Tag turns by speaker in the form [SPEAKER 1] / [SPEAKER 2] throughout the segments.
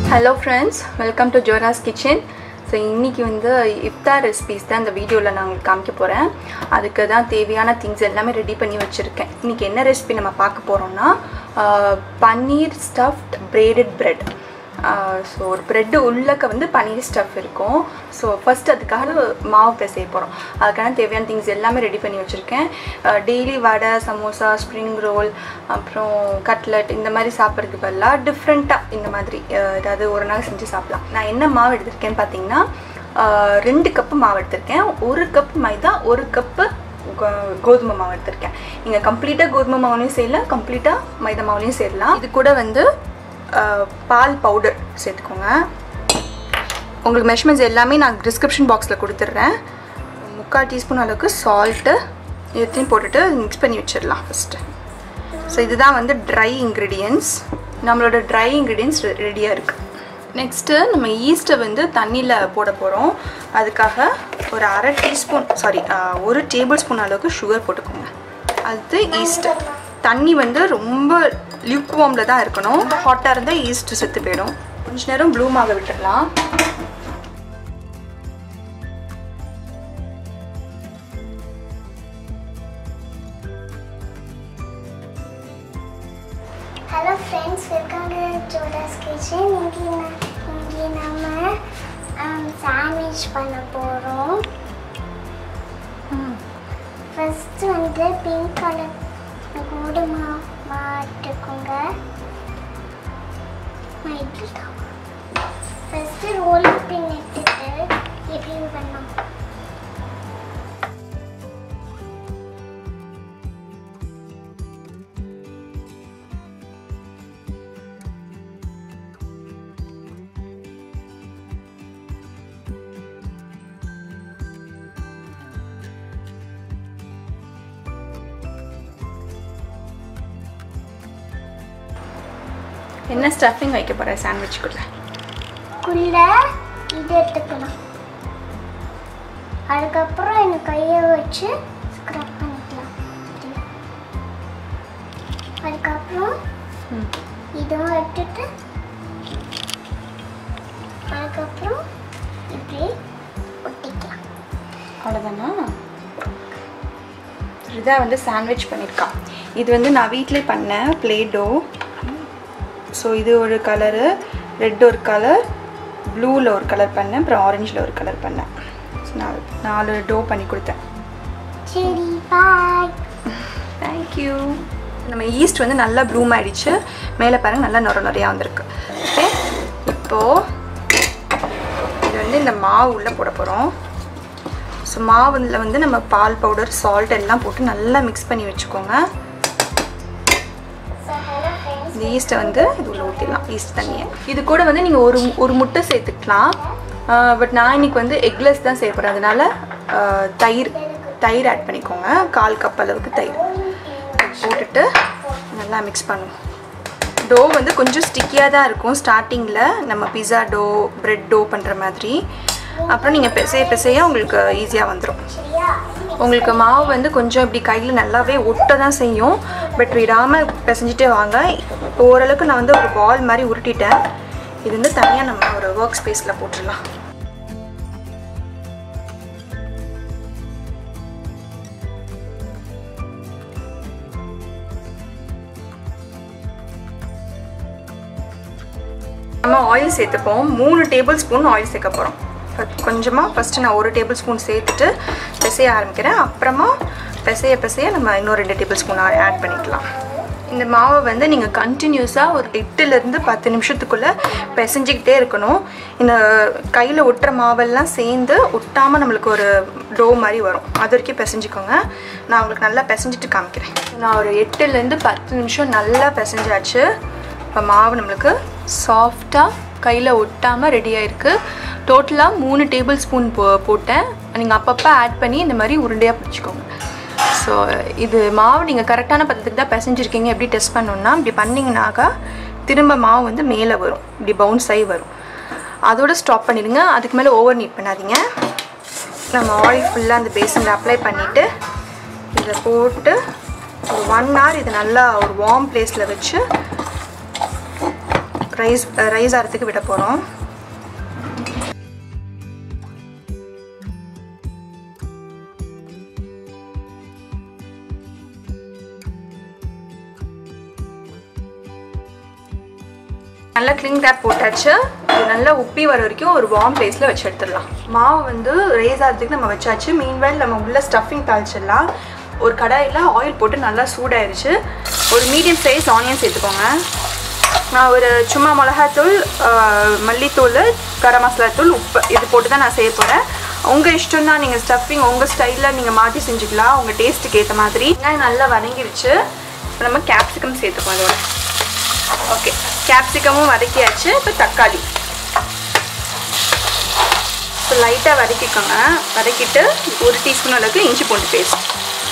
[SPEAKER 1] Hello friends welcome to ஜோராஸ் kitchen so இன்றைக்கி வந்து இஃப்தார் ரெசிபீஸ் தான் இந்த வீடியோவில் நான் உங்களுக்கு காமிக்க போகிறேன் அதுக்கு தான் தேவையான திங்ஸ் எல்லாமே ரெடி பண்ணி வச்சுருக்கேன் இன்றைக்கி என்ன ரெசிபி நம்ம பார்க்க போகிறோம்னா paneer stuffed braided bread so ஒரு ப்ரெட்டு உள்ளக்க வந்து பன்னீர் ஸ்டஃப் இருக்கும் ஸோ ஃபஸ்ட் அதுக்காக மாவு பிசைய போகிறோம் அதுக்கான தேவையான திங்ஸ் எல்லாமே ரெடி பண்ணி வச்சுருக்கேன் daily vada samosa spring roll அப்புறம் கட்லட் இந்த மாதிரி சாப்பிட்றதுக்கு பதிலாக டிஃப்ரெண்ட்டாக இந்த மாதிரி அஹ், ஏதாவது ஒரு நாள் செஞ்சு சாப்பிடலாம் நான் என்ன மாவு எடுத்திருக்கேன்னு பார்த்தீங்கன்னா அஹ், ரெண்டு கப்பு மாவு எடுத்திருக்கேன் ஒரு கப் மைதா ஒரு கப்பு கோ- கோதுமை மாவு எடுத்திருக்கேன் நீங்கள் கம்ப்ளீட்டாக கோதுமை மாவுலையும் செய்யலாம் கம்ப்ளீட்டாக மைதா மாவுலையும் செய்யலாம் இது கூட வந்து அஹ், பால் பவுடர் சேர்த்துக்கோங்க உங்களுக்கு மெஷர்மெண்ட்ஸ் எல்லாமே நான் டிஸ்கிரிப்ஷன் பாக்ஸில் கொடுத்துட்றேன் முக்கால் டீஸ்பூன் அளவுக்கு சால்ட்டு எல்லாத்தையும் போட்டுட்டு மிக்ஸ் பண்ணி வச்சிடலாம் ஃபஸ்ட்டு ஸோ இதுதான் வந்து ட்ரை இன்க்ரீடியன்ஸ் நம்மளோட ட்ரை இன்க்ரீடியன்ஸ் ரெடியாக இருக்குது நெக்ஸ்ட்டு நம்ம ஈஸ்ட்டை வந்து தண்ணியில் போட போகிறோம் அதுக்காக ஒரு அரை டீஸ்பூன் சாரி ஒரு டேபிள் ஸ்பூன் அளவுக்கு சுகர் போட்டுக்கோங்க அது ஈஸ்ட்டு தண்ணி வந்து ரொம்ப லியூக் வார்மில் தான் இருக்கணும் ரொம்ப ஹாட்டாக இருந்தால் ஈஸ்ட்டு செத்து போயிடும் கொஞ்ச நேரம் ப்ளூமாக விட்டுடலாம்
[SPEAKER 2] ஹலோ ஃப்ரெண்ட்ஸ் வெல்கம் டு ஜோடாஸ் கிச்சன் இங்கே இங்கே நம்ம சாண்ட்விச் பண்ண போகிறோம் ஃபஸ்ட்டு வந்து பிங்க் கலர் கோதுமை மாட்டுக்குங்க ஃபஸ்ட்டு ரோல் பின் எடுத்துட்டு எப்படி பண்ணோம்
[SPEAKER 1] என்ன ஸ்டஃபிங் வைக்க போகிறேன் சாண்ட்விச்சுக்குள்ளே
[SPEAKER 2] குள்ள இது எடுத்துக்கணும் அதுக்கப்புறம் இந்த கையை வச்சு ஸ்க்ரப் பண்ணிக்கலாம் இப்படி. அதுக்கப்புறம்
[SPEAKER 1] ம்
[SPEAKER 2] இதுவும் எடுத்துட்டு அதுக்கப்புறம் இப்படி ஒட்டிக்கலாம்
[SPEAKER 1] அவ்வளோதானா இதான் வந்து சாண்ட்விச் பண்ணியிருக்கான் இது வந்து நான் வீட்டிலே பண்ணேன் பிளேடோ ஸோ இது ஒரு கலரு ரெட் ஒரு கலர் ப்ளூவில் ஒரு கலர் பண்ணேன் அப்புறம் ஆரஞ்சில் ஒரு கலர் பண்ணேன் So, நாலு நாலு டோ பண்ணி கொடுத்தேன்
[SPEAKER 2] சரி பாய்
[SPEAKER 1] தேங்க்யூ நம்ம ஈஸ்ட் வந்து நல்லா ப்ளூம் ஆயிடுச்சு மேலே பாருங்க நல்லா நுர நிறையா வந்திருக்கு ஓகே இப்போது இது வந்து இந்த மாவு உள்ளே போட போகிறோம் ஸோ மாவுல வந்து நம்ம பால் பவுடர் சால்ட் எல்லாம் போட்டு நல்லா மிக்ஸ் பண்ணி வச்சுக்கோங்க
[SPEAKER 2] ஸோ ஹலோ ஃப்ரெண்ட்ஸ்
[SPEAKER 1] இந்த ஈஸ்ட்டை வந்து இது உள்ள ஊற்றிடலாம் ஈஸ்ட் தண்ணியை இது கூட வந்து நீங்கள் ஒரு ஒரு முட்டை சேர்த்துக்கலாம் பட் நான் இன்னைக்கு வந்து எக்லெஸ் தான் செய்ய போகிறேன் அதனால ஆஹ், தயிர் தயிர் ஆட் பண்ணிக்கோங்க கால் கப் அளவுக்கு தயிர் போட்டுட்டு நல்லா மிக்ஸ் பண்ணுவோம் டோ வந்து கொஞ்சம் ஸ்டிக்கியாக தான் இருக்கும் ஸ்டார்டிங்கில் நம்ம பிஸா டோ பிரெட் டோ பண்ணுற மாதிரி அப்புறம் நீங்கள் பிசைய பிசைய உங்களுக்கு ஈஸியாக வந்துடும்
[SPEAKER 2] சரியா
[SPEAKER 1] உங்களுக்கு மாவு வந்து கொஞ்சம் இப்படி கையில் நல்லாவே ஒட்ட தான் செய்யும் பட் விடாமல் பிசைஞ்சிட்டே வாங்க இப்போ ஓரளவுக்கு நான் வந்து ஒரு பால் மாதிரி உருட்டிட்டேன் இது வந்து தனியாக நம்ம ஒரு ஒர்க் ஸ்பேஸில் போட்டுடலாம் நம்ம ஆயில் சேர்த்துப்போம் மூணு டேபிள் ஸ்பூன் ஆயில் சேர்க்க போகிறோம் கொஞ்சமாக ஃபஸ்ட்டு நான் ஒரு டேபிள் ஸ்பூன் சேர்த்துட்டு பிசைய ஆரம்பிக்கிறேன் அப்புறமா பிசைய பிசைய நம்ம இன்னும் ரெண்டு டேபிள் ஸ்பூன் ஆட் பண்ணிக்கலாம் இந்த மாவை வந்து நீங்கள் கண்டினியூஸாக ஒரு எட்டுலேருந்து பத்து நிமிஷத்துக்குள்ளே பிசைஞ்சிக்கிட்டே இருக்கணும் இந்த கையில் ஒட்டுற மாவெல்லாம் சேர்ந்து ஒட்டாமல் நம்மளுக்கு ஒரு டோ மாதிரி வரும் அது வரைக்கும் பிசைஞ்சிக்கோங்க நான் உங்களுக்கு நல்லா பிசைஞ்சிட்டு காமிக்கிறேன் நான் ஒரு எட்டுலேருந்து பத்து நிமிஷம் நல்லா பிசைஞ்சாச்சு இப்போ மாவு நம்மளுக்கு சாஃப்டாக கையில் ஒட்டாமல் ரெடி ஆயிருக்கு டோட்டலாக மூணு டேபிள் ஸ்பூன் போ போட்டேன் நீங்கள் அப்பப்போ ஆட் பண்ணி இந்த மாதிரி உருண்டையாக பிடிச்சிக்கோங்க ஸோ இது மாவு நீங்கள் கரெக்டான பதத்துக்கு தான் பிசைஞ்சிருக்கீங்க எப்படி டெஸ்ட் பண்ணணுன்னா இப்படி பண்ணிங்கனாக்கா திரும்ப மாவு வந்து மேலே வரும் இப்படி பவுன்ஸ் ஆகி வரும் அதோட ஸ்டாப் பண்ணிடுங்க அதுக்கு மேலே ஓவர் நீட் பண்ணாதீங்க நம்ம ஆயில் ஃபுல்லாக அந்த பேசனில் அப்ளை பண்ணிவிட்டு இதை போட்டு ஒரு ஒன் hour இது நல்லா ஒரு வார்ம் பிளேஸில் வச்சு ரைஸ் ரைஸ் ஆகிறதுக்கு விட போகிறோம் நல்லா க்ளீன் டேப் போட்டாச்சு இது நல்லா உப்பி வர வரைக்கும் ஒரு வார்ம் பிளேஸில் வச்சு எடுத்துடலாம் மாவு வந்து ரைஸ் ஆகிறதுக்கு நம்ம வச்சாச்சு மீன்வேல் நம்ம உள்ள ஸ்டஃபிங் தாளிச்சிடலாம் ஒரு கடாயில் ஆயில் போட்டு நல்லா சூடாயிருச்சு ஒரு மீடியம் சைஸ் ஆனியன் சேர்த்துக்கோங்க நான் ஒரு சும்மா மிளகாத்தூள் ஆஹ், மல்லித்தூள் கரம் மசாலா தூள் உப்பு இது போட்டு தான் நான் செய்ய போகிறேன் உங்கள் இஷ்டம் தான் நீங்கள் ஸ்டஃபிங் உங்கள் ஸ்டைலில் நீங்கள் மாற்றி செஞ்சுக்கலாம் உங்கள் டேஸ்ட்டுக்கு ஏற்ற மாதிரி வெங்காயம் நல்லா வதங்கிருச்சு இப்போ நம்ம கேப்சிகம் சேர்த்துக்கோம் இதோட ஓகே கேப்சிகமும் வதக்கியாச்சு இப்போ தக்காளி இப்போ லைட்டாக வதக்கிக்கோங்க வதக்கிட்டு ஒரு டீஸ்பூன் அளவுக்கு இஞ்சி பூண்டு பேஸ்ட்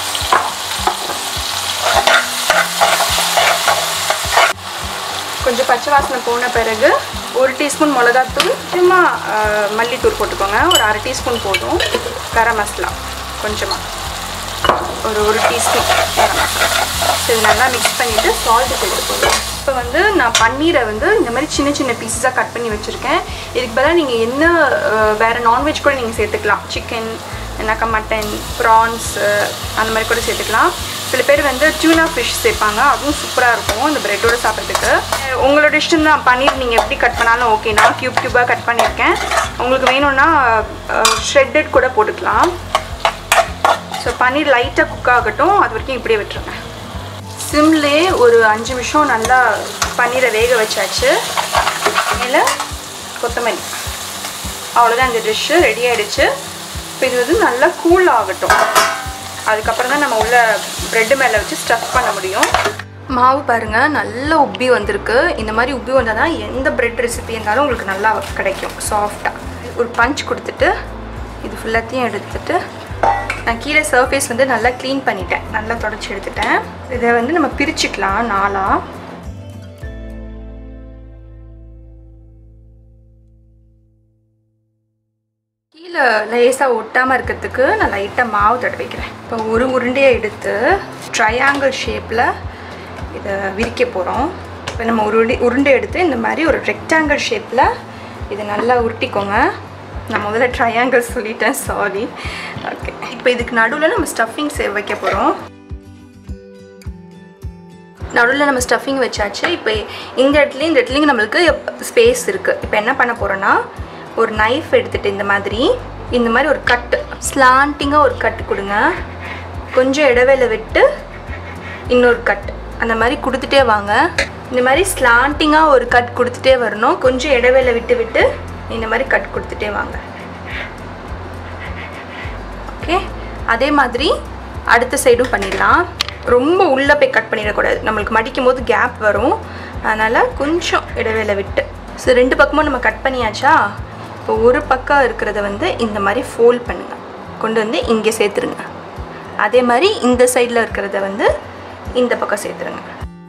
[SPEAKER 1] கொஞ்சம் பச்சை வாசனை போன பிறகு ஒரு டீஸ்பூன் மிளகாத்தூள் சும்மா ஆஹ், மல்லித்தூள் போட்டுக்கோங்க ஒரு அரை டீஸ்பூன் போதும் கரம் மசாலா கொஞ்சமாக ஒரு ஒரு டீஸ்பூன் கரம் மசாலா ஸோ இது நல்லா மிக்ஸ் பண்ணிவிட்டு சால்ட்டு சேர்த்துக்கோங்க இப்போ வந்து நான் பன்னீரை வந்து இந்த மாதிரி சின்ன சின்ன பீசஸாக கட் பண்ணி வச்சுருக்கேன் இதுக்கு பதிலாக நீங்கள் என்ன ஆஹ், வேறு நான்வெஜ் கூட நீங்கள் சேர்த்துக்கலாம் சிக்கன் என்னக்கா மட்டன் ப்ரான்ஸ் அந்த மாதிரி கூட சேர்த்துக்கலாம் சில பேர் வந்து டியூனா ஃபிஷ் சேர்ப்பாங்க அதுவும் சூப்பராக இருக்கும் இந்த ப்ரெட்டோட சாப்பிட்றதுக்கு அஹ் உங்களோட இஷ்டம் தான் பன்னீர் நீங்கள் எப்படி கட் பண்ணாலும் ஓகே நான் க்யூப் க்யூபாக கட் பண்ணியிருக்கேன் உங்களுக்கு வேணும்னா ஷ்ரெட்டட் கூட போட்டுக்கலாம் ஸோ பன்னீர் லைட்டாக குக் ஆகட்டும் அது வரைக்கும் இப்படியே விட்டுருங்க சிம்லே ஒரு அஞ்சு நிமிஷம் நல்லா பன்னீரை வேக வச்சாச்சு மேலே கொத்தமல்லி அவ்வளோதான் இந்த டிஷ்ஷு ரெடி ஆயிடுச்சு இப்போ இது வந்து நல்லா கூல் ஆகட்டும் அதுக்கப்புறம் தான் நம்ம உள்ள ப்ரெட்டு மேலே வச்சு ஸ்டஃப் பண்ண முடியும் மாவு பாருங்கள் நல்லா உப்பி வந்திருக்கு இந்த மாதிரி உப்பி வந்தால் தான் எந்த பிரெட் ரெசிபி இருந்தாலும் உங்களுக்கு நல்லா கிடைக்கும் சாஃப்டாக ஒரு பஞ்ச் கொடுத்துட்டு இது ஃபுல்லாத்தையும் எடுத்துட்டு நான் கீழே சர்ஃபேஸ் வந்து நல்லா க்ளீன் பண்ணிட்டேன் நல்லா தொடச்சி எடுத்துட்டேன் இதை வந்து நம்ம பிரிச்சுக்கலாம் நாலாக கீழே லேசாக ஒட்டாமல் இருக்கிறதுக்கு நான் லைட்டாக மாவு தடவிக்கிறேன் இப்போ ஒரு உருண்டையை எடுத்து ட்ரையாங்கிள் ஷேப்பில் இதை விரிக்க போகிறோம் இப்போ நம்ம உருண்டை உருண்டை எடுத்து இந்த மாதிரி ஒரு ரெக்டாங்கிள் ஷேப்பில் இதை நல்லா உருட்டிக்கோங்க நான் முதல்ல ட்ரையாங்கிள் சொல்லிட்டேன் சாரி ஓகே இப்போ இதுக்கு நடுவில் நம்ம ஸ்டஃபிங் சே வைக்க போகிறோம் நடுவில் நம்ம ஸ்டஃபிங் வச்சாச்சு இப்போ இந்த இடத்துலையும் இந்த இடத்துலையும் நம்மளுக்கு ஸ்பேஸ் இருக்குது இப்போ என்ன பண்ண போகிறோன்னா ஒரு நைஃப் எடுத்துகிட்டு இந்த மாதிரி இந்த மாதிரி ஒரு கட்டு ஸ்லாண்டிங்காக ஒரு கட்டு கொடுங்க கொஞ்சம் இடைவேளை விட்டு இன்னொரு கட் அந்த மாதிரி கொடுத்துட்டே வாங்க இந்த மாதிரி ஸ்லாண்டிங்காக ஒரு கட் கொடுத்துட்டே வரணும் கொஞ்சம் இடைவேளை விட்டு விட்டு இந்த மாதிரி கட் கொடுத்துட்டே வாங்க ஓகே அதே மாதிரி அடுத்த சைடும் பண்ணிடலாம் ரொம்ப உள்ளே போய் கட் பண்ணிடக்கூடாது நம்மளுக்கு மடிக்கும் போது கேப் வரும் அதனால் கொஞ்சம் இடைவேளை விட்டு ஸோ ரெண்டு பக்கமும் நம்ம கட் பண்ணியாச்சா இப்போ ஒரு பக்கம் இருக்கிறத வந்து இந்த மாதிரி ஃபோல்ட் பண்ணுங்கள் கொண்டு வந்து இங்கே சேர்த்துருங்க அதே மாதிரி இந்த சைடில் இருக்கிறத வந்து இந்த பக்கம் சேர்த்துருங்க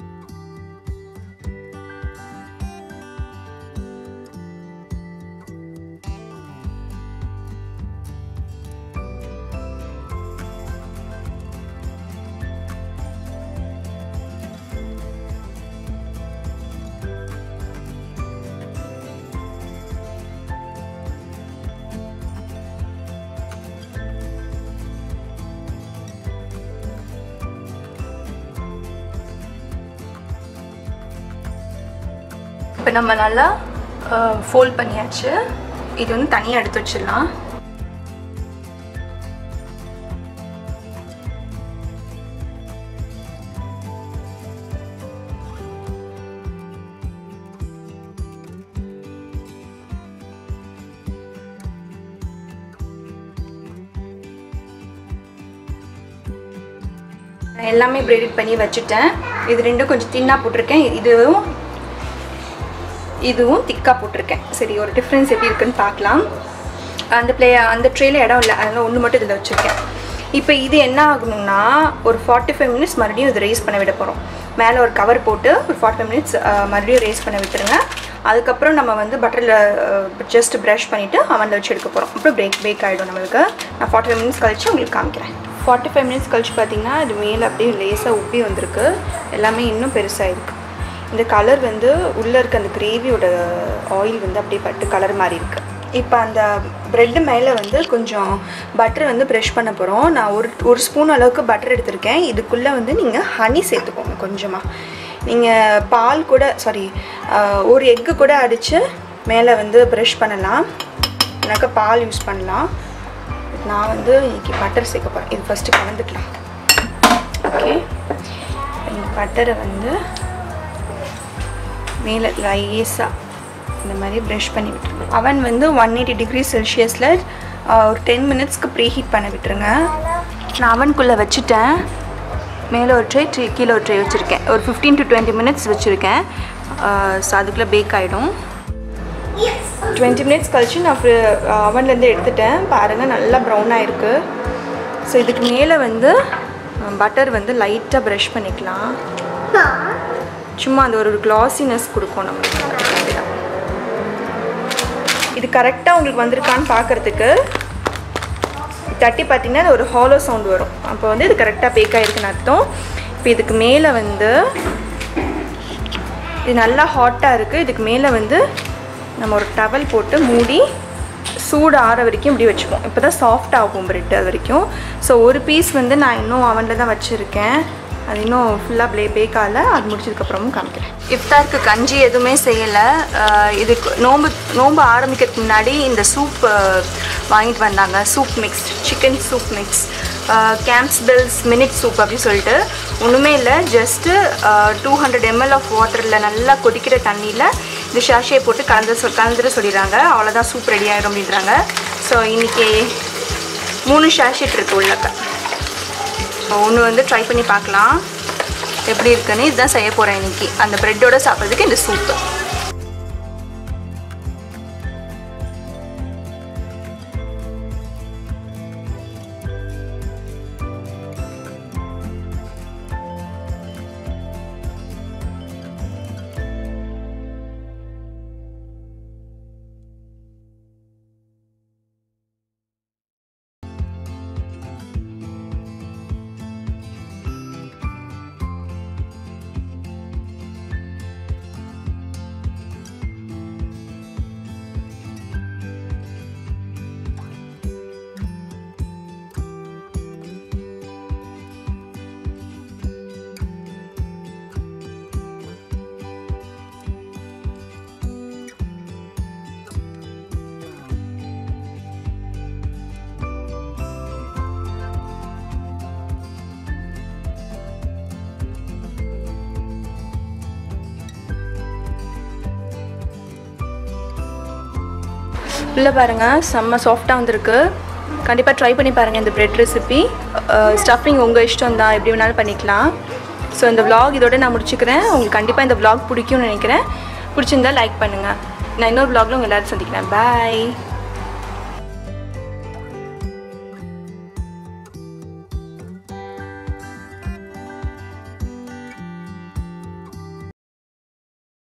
[SPEAKER 1] இப்போ நம்ம நல்லா ஃபோல்ட் பண்ணியாச்சு இது வந்து தனியாக எடுத்து வச்சிடலாம் நான் எல்லாமே பிரெடிட் பண்ணி வச்சுட்டேன் இது ரெண்டும் கொஞ்சம் தின்னாக போட்டிருக்கேன் இதுவும் இதுவும் திக்காக போட்டிருக்கேன் சரி ஒரு டிஃப்ரென்ஸ் எப்படி இருக்குன்னு பார்க்கலாம் அந்த ப்ளே அந்த ட்ரேல இடம் இல்லை அதனால் ஒன்று மட்டும் இதில் வச்சுருக்கேன் இப்போ இது என்ன ஆகணும்னா ஒரு ஃபார்ட்டி ஃபைவ் மினிட்ஸ் மறுபடியும் இது ரைஸ் பண்ண விட போகிறோம் மேலே ஒரு கவர் போட்டு ஒரு ஃபார்ட்டி ஃபைவ் மினிட்ஸ் மறுபடியும் ரைஸ் பண்ண விட்டுருங்க அதுக்கப்புறம் நம்ம வந்து பட்டரில் ஜஸ்ட் ப்ரஷ் பண்ணிவிட்டு அவனில் வச்சு எடுக்க போகிறோம் அப்புறம் பிரேக் பேக் ஆகிடும் நம்மளுக்கு நான் ஃபார்ட்டி ஃபைவ் மினிட்ஸ் கழிச்சு உங்களுக்கு காமிக்கிறேன் ஃபார்ட்டி ஃபைவ் மினிட்ஸ் கழிச்சு பார்த்தீங்கன்னா இது மேலே அப்படியே லேசாக உப்பி வந்திருக்கு எல்லாமே இன்னும் பெருசாக இருக்குது இந்த கலர் வந்து உள்ளே இருக்க அந்த கிரேவியோட ஆயில் வந்து அப்படியே பட்டு கலர் மாதிரி இருக்குது இப்போ அந்த ப்ரெட்டு மேலே வந்து கொஞ்சம் பட்டர் வந்து ப்ரெஷ் பண்ண போகிறோம் நான் ஒரு ஒரு ஸ்பூன் அளவுக்கு பட்டர் எடுத்திருக்கேன் இதுக்குள்ளே வந்து நீங்கள் ஹனி சேர்த்துக்கோங்க கொஞ்சமாக நீங்கள் பால் கூட சாரி ஒரு எக்கு கூட அடித்து மேலே வந்து ப்ரெஷ் பண்ணலாம் எனக்கு பால் யூஸ் பண்ணலாம் நான் வந்து இன்னைக்கு பட்டர் சேர்க்க போகிறேன் இது ஃபஸ்ட்டு கலந்துக்கலாம் ஓகே இந்த பட்டரை வந்து மேலே லைஸாக இந்த மாதிரி ப்ரஷ் பண்ணி விட்டுருங்க அவன் வந்து ஒன் எயிட்டி டிகிரி செல்சியஸில் ஒரு டென் மினிட்ஸ்க்கு ப்ரீ ஹீட் பண்ண விட்டுருங்க நான் அவனுக்குள்ளே வச்சுட்டேன் மேலே ஒரு ட்ரே ட்ரீ கீழே ஒரு ட்ரே வச்சுருக்கேன் ஒரு ஃபிஃப்டீன் டு டுவெண்ட்டி மினிட்ஸ் வச்சுருக்கேன் ஸோ அதுக்குள்ளே பேக் ஆகிடும் டுவெண்ட்டி மினிட்ஸ் கழிச்சு நான் அவன்லேருந்து எடுத்துட்டேன் பாருங்கள் நல்லா ப்ரௌன் ஆயிருக்கு ஸோ இதுக்கு மேலே வந்து பட்டர் வந்து லைட்டாக ப்ரஷ் பண்ணிக்கலாம் சும்மா அந்த ஒரு கிளாசினஸ் கொடுக்கும் நம்மளுக்கு அதுக்காண்டி தான். இது கரெக்டாக உங்களுக்கு வந்திருக்கான்னு பார்க்குறதுக்கு தட்டி பார்த்தீங்கன்னா அது ஒரு ஹாலோ சவுண்ட் வரும் அப்போ வந்து இது கரெக்டாக பேக் ஆகிருக்குன்னு அர்த்தம் இப்போ இதுக்கு மேலே வந்து இது நல்லா ஹாட்டாக இருக்குது இதுக்கு மேலே வந்து நம்ம ஒரு டவல் போட்டு மூடி சூடு ஆற வரைக்கும் இப்படி வச்சுப்போம் இப்போ தான் சாஃப்ட் ஆகும் பிரெட் அது வரைக்கும் ஸோ ஒரு பீஸ் வந்து நான் இன்னும் அவனில் தான் வச்சுருக்கேன் அது இன்னும் ஃபுல்லாக ப்ளே பேக் ஆகல அது முடிச்சதுக்கப்புறமும் காமிக்கிறேன் இஃப்தாருக்கு கஞ்சி எதுவுமே செய்யலை இதுக்கு நோம்பு நோம்பு ஆரம்பிக்கிறதுக்கு முன்னாடி இந்த சூப் வாங்கிட்டு வந்தாங்க soup mix chicken soup mix Campbell's minute soup அப்படின்னு சொல்லிட்டு ஒன்றுமே இல்லை just two hundred ML of வாட்டரில் நல்லா கொதிக்கிற தண்ணியில் இந்த ஷாஷியை போட்டு கலந்து சொல் கலந்துட சொல்லிடுறாங்க அவ்வளோதான் சூப் ரெடி ஆகிடும் அப்படின்றாங்க ஸோ இன்றைக்கி மூணு ஷாஷிட் இருக்குது உள்ளக்க ஒன்று வந்து ட்ரை பண்ணி பார்க்கலாம் எப்படி இருக்குன்னு இதுதான் செய்ய போகிறேன் இன்னைக்கு அந்த ப்ரெட்டோட சாப்பிட்றதுக்கு இந்த சூப்பு உள்ளே பாருங்கள் செம்ம சாஃப்டாக வந்திருக்கு கண்டிப்பாக ட்ரை பண்ணி பாருங்கள் இந்த பிரெட் ரெசிபி ஸ்டஃபிங் உங்கள் இஷ்டம் தான் எப்படி வேணாலும் பண்ணிக்கலாம் ஸோ இந்த vlog இதோட நான் முடிச்சுக்கிறேன் உங்களுக்கு கண்டிப்பாக இந்த vlog பிடிக்கும்னு நினைக்கிறேன் பிடிச்சிருந்தா லைக் பண்ணுங்கள் நான் இன்னொரு vlogல உங்கள் எல்லோரும் சந்திக்கிறேன் பாய்